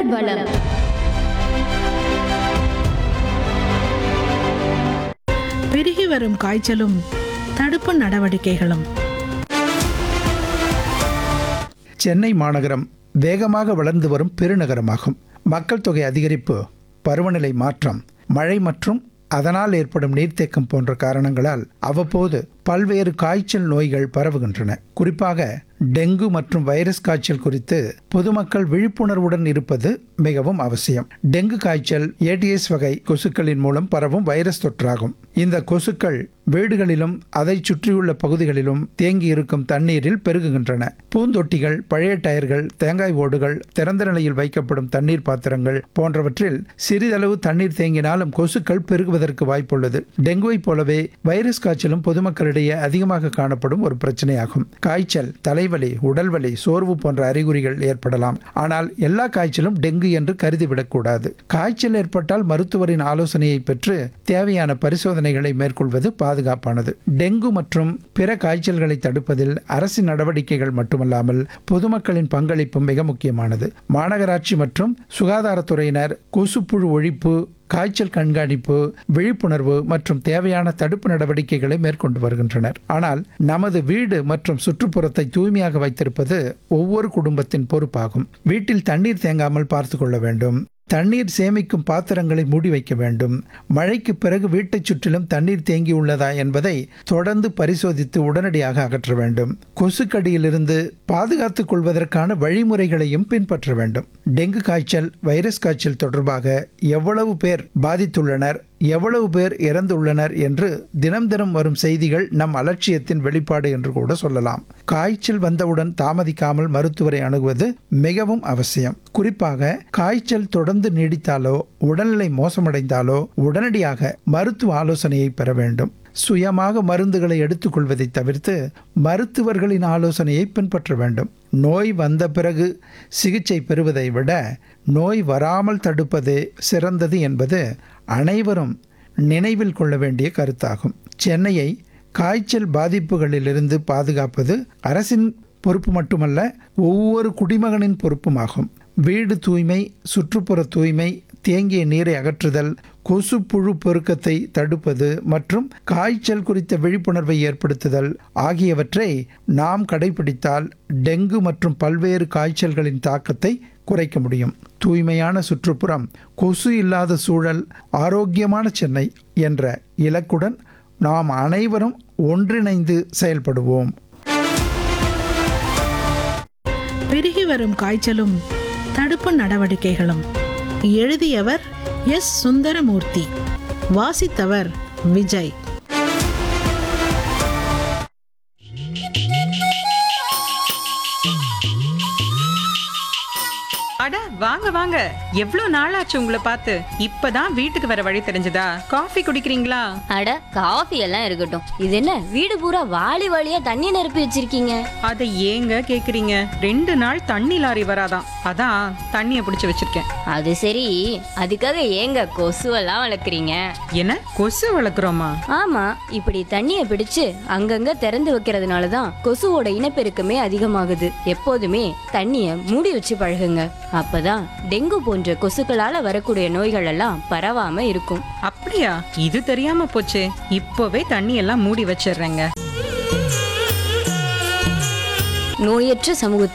உழவர் வளம் பெருகி வரும் காய்ச்சலும் தடுப்பு நடவடிக்கைகளும் சென்னை மாநகரம் வேகமாக வளர்ந்து வரும் பெருநகரமாகும் மக்கள் தொகை அதிகரிப்பு பருவநிலை மாற்றம் மழை மற்றும் அதனால் ஏற்படும் நீர்த்தேக்கம் போன்ற காரணங்களால் அவ்வப்போது பல்வேறு காய்ச்சல் நோய்கள் பரவுகின்றன குறிப்பாக டெங்கு மற்றும் வைரஸ் காய்ச்சல் குறித்து பொதுமக்கள் விழிப்புணர்வுடன் இருப்பது மிகவும் அவசியம் டெங்கு காய்ச்சல் ஏடிஎஸ் வகை கொசுக்களின் மூலம் பரவும் வைரஸ் தொற்றாகும் இந்த கொசுக்கள் வீடுகளிலும் அதை சுற்றியுள்ள பகுதிகளிலும் தேங்கி இருக்கும் தண்ணீரில் பெருகுகின்றன பூந்தொட்டிகள் பழைய டயர்கள் தேங்காய் ஓடுகள் திறந்த நிலையில் வைக்கப்படும் தண்ணீர் பாத்திரங்கள் போன்றவற்றில் சிறிதளவு தண்ணீர் தேங்கினாலும் கொசுக்கள் பெருகுவதற்கு வாய்ப்புள்ளது டெங்குவைப் போலவே வைரஸ் காய்ச்சலும் பொதுமக்களிடையே அதிகமாக காணப்படும் ஒரு பிரச்சனையாகும் காய்ச்சல் தலைவலி உடல்வலி சோர்வு போன்ற அறிகுறிகள் ஏற்படலாம் ஆனால் எல்லா காய்ச்சலும் டெங்கு என்று கருதிவிடக்கூடாது காய்ச்சல் ஏற்பட்டால் மருத்துவரின் ஆலோசனையை பெற்று தேவையான பரிசோதனைகளை மேற்கொள்வது பாதுகாப்பானது டெங்கு மற்றும் பிற காய்ச்சல்களை தடுப்பதில் அரசின் நடவடிக்கைகள் மட்டுமல்லாமல் பொதுமக்களின் பங்களிப்பும் மிக முக்கியமானது மாநகராட்சி மற்றும் சுகாதாரத்துறையினர் கொசுப்புழு ஒழிப்பு காய்ச்சல் கண்காணிப்பு விழிப்புணர்வு மற்றும் தேவையான தடுப்பு நடவடிக்கைகளை மேற்கொண்டு வருகின்றனர் ஆனால் நமது வீடு மற்றும் சுற்றுப்புறத்தை தூய்மையாக வைத்திருப்பது ஒவ்வொரு குடும்பத்தின் பொறுப்பாகும் வீட்டில் தண்ணீர் தேங்காமல் பார்த்து கொள்ள வேண்டும் தண்ணீர் சேமிக்கும் பாத்திரங்களை மூடி வைக்க வேண்டும் மழைக்கு பிறகு வீட்டைச் சுற்றிலும் தண்ணீர் தேங்கியுள்ளதா என்பதை தொடர்ந்து பரிசோதித்து உடனடியாக அகற்ற வேண்டும் கொசுக்கடியிலிருந்து பாதுகாத்துக் கொள்வதற்கான வழிமுறைகளையும் பின்பற்ற வேண்டும் டெங்கு காய்ச்சல் வைரஸ் காய்ச்சல் தொடர்பாக எவ்வளவு பேர் பாதித்துள்ளனர் எவ்வளவு பேர் இறந்துள்ளனர் என்று தினம் தினம் வரும் செய்திகள் நம் அலட்சியத்தின் வெளிப்பாடு என்று கூட சொல்லலாம் காய்ச்சல் வந்தவுடன் தாமதிக்காமல் மருத்துவரை அணுகுவது மிகவும் அவசியம் குறிப்பாக காய்ச்சல் தொடர்ந்து நீடித்தாலோ உடல்நிலை மோசமடைந்தாலோ உடனடியாக மருத்துவ ஆலோசனையை பெற வேண்டும் சுயமாக மருந்துகளை எடுத்துக்கொள்வதை தவிர்த்து மருத்துவர்களின் ஆலோசனையை பின்பற்ற வேண்டும் நோய் வந்த பிறகு சிகிச்சை பெறுவதை விட நோய் வராமல் தடுப்பதே சிறந்தது என்பது அனைவரும் நினைவில் கொள்ள வேண்டிய கருத்தாகும் சென்னையை காய்ச்சல் பாதிப்புகளிலிருந்து பாதுகாப்பது அரசின் பொறுப்பு மட்டுமல்ல ஒவ்வொரு குடிமகனின் பொறுப்புமாகும் வீடு தூய்மை சுற்றுப்புற தூய்மை தேங்கிய நீரை அகற்றுதல் கொசு புழு பெருக்கத்தை தடுப்பது மற்றும் காய்ச்சல் குறித்த விழிப்புணர்வை ஏற்படுத்துதல் ஆகியவற்றை நாம் கடைபிடித்தால் டெங்கு மற்றும் பல்வேறு காய்ச்சல்களின் தாக்கத்தை குறைக்க முடியும் தூய்மையான சுற்றுப்புறம் கொசு இல்லாத சூழல் ஆரோக்கியமான சென்னை என்ற இலக்குடன் நாம் அனைவரும் ஒன்றிணைந்து செயல்படுவோம் பெருகி வரும் காய்ச்சலும் தடுப்பு நடவடிக்கைகளும் எழுதியவர் எஸ் சுந்தரமூர்த்தி வாசித்தவர் விஜய் அட வாங்க வாங்க எவ்வளவு நாளாச்சு உங்களை பார்த்து இப்பதான் வீட்டுக்கு வர வழி தெரிஞ்சதா காஃபி குடிக்கிறீங்களா அட காஃபி எல்லாம் இருக்கட்டும் இது என்ன வீடு பூரா வாளி வாளியா தண்ணி நிரப்பி வச்சிருக்கீங்க அதை ஏங்க கேக்குறீங்க ரெண்டு நாள் தண்ணி லாரி வராதாம் அதான் தண்ணிய பிடிச்சு வச்சிருக்கேன் அது சரி அதுக்காக ஏங்க கொசுவெல்லாம் வளர்க்குறீங்க என்ன கொசு வளர்க்குறோமா ஆமா இப்படி தண்ணிய பிடிச்சு அங்கங்க திறந்து வைக்கிறதுனால தான் கொசுவோட இனப்பெருக்கமே அதிகமாகுது எப்போதுமே தண்ணிய மூடி வச்சு பழகுங்க அப்பதான் டெங்கு போன்ற கொசுக்களால வரக்கூடிய நோய்கள் எல்லாம் பரவாம இருக்கும் அப்படியா இது தெரியாம போச்சே இப்போவே தண்ணி எல்லாம் மூடி வச்சிடுறேங்க நோயற்ற சமூகத்தை